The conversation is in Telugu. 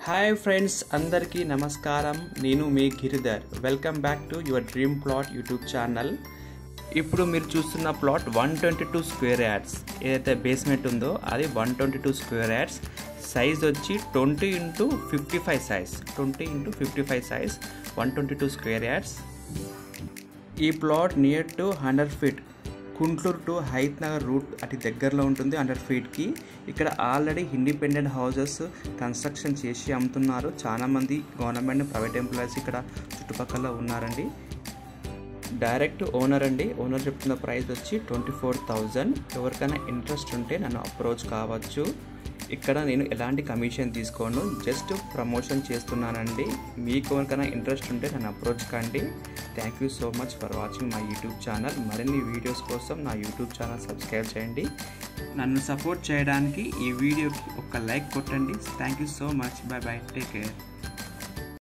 హాయ్ ఫ్రెండ్స్ అందరికీ నమస్కారం నేను మీ Giridhar welcome back to your dream plot YouTube channel ఇప్పుడు మీరు చూస్తున్న plot one twenty two square yards ఏదైతే బేస్మెంట్ ఉందో అది one twenty two square yards size వచ్చి twenty into fifty five size twenty into fifty five size one twenty two square yards ఈ plot near to hundred feet Kuntloor to Hayath Nagar route అతి దగ్గరలో ఉంటుంది హండ్రెడ్ ఫీట్కి ఇక్కడ ఆల్రెడీ ఇండిపెండెంట్ హౌసెస్ కన్స్ట్రక్షన్ చేసి అమ్ముతున్నారు చాలామంది గవర్నమెంట్ ప్రైవేట్ ఎంప్లాయీస్ ఇక్కడ చుట్టుపక్కల ఉన్నారండి డైరెక్ట్ ఓనర్ అండి ఓనర్ చెప్తున్న ప్రైస్ వచ్చి ట్వంటీ ఫోర్ థౌజండ్ ఎవరికైనా ఇంట్రెస్ట్ ఉంటే నన్ను అప్రోచ్ కావచ్చు ఇక్కడ నేను ఎలాంటి కమిషన్ తీసుకోను జస్ట్ ప్రమోషన్ చేస్తున్నానండి మీకు ఎవరికైనా ఇంట్రెస్ట్ ఉంటే నన్ను అప్రోచ్ కండి thank you so much for watching my YouTube channel మరిన్ని వీడియోస్ కోసం నా యూట్యూబ్ ఛానల్ సబ్స్క్రైబ్ చేయండి నన్ను సపోర్ట్ చేయడానికి ఈ వీడియోకి ఒక లైక్ కొట్టండి thank you so much bye bye take care